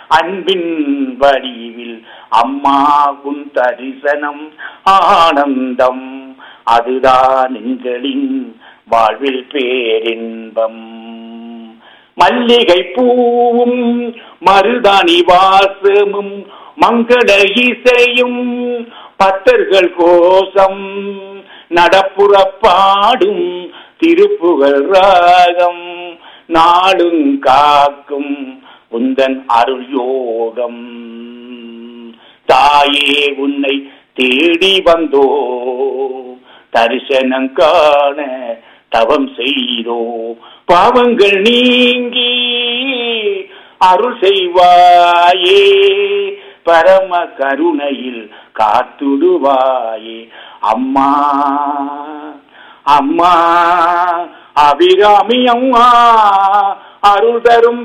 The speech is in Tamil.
அன்பின் வடிவில் அம்மா உன் தரிசனம் ஆனந்தம் அதுதான் எங்களின் வாழ்வில் பேரின்பம் மல்லிகை பூவும் மருதாணி வாசமும் மங்கள இசையும் பத்தர்கள் கோஷம் நடப்புற பாடும் திருப்புகழ் ராகம் நாடும் காக்கும் உந்தன் அருள் யோகம் தாயே உன்னை தேடி வந்தோ தரிசனம் காண தவம் செய்தோ பாவங்கள் நீங்கி அருள் செய்வாயே பரம கருணையில் காத்துடுவாயே அம்மா அம்மா அபிராமி அம்மா அருள் தரும்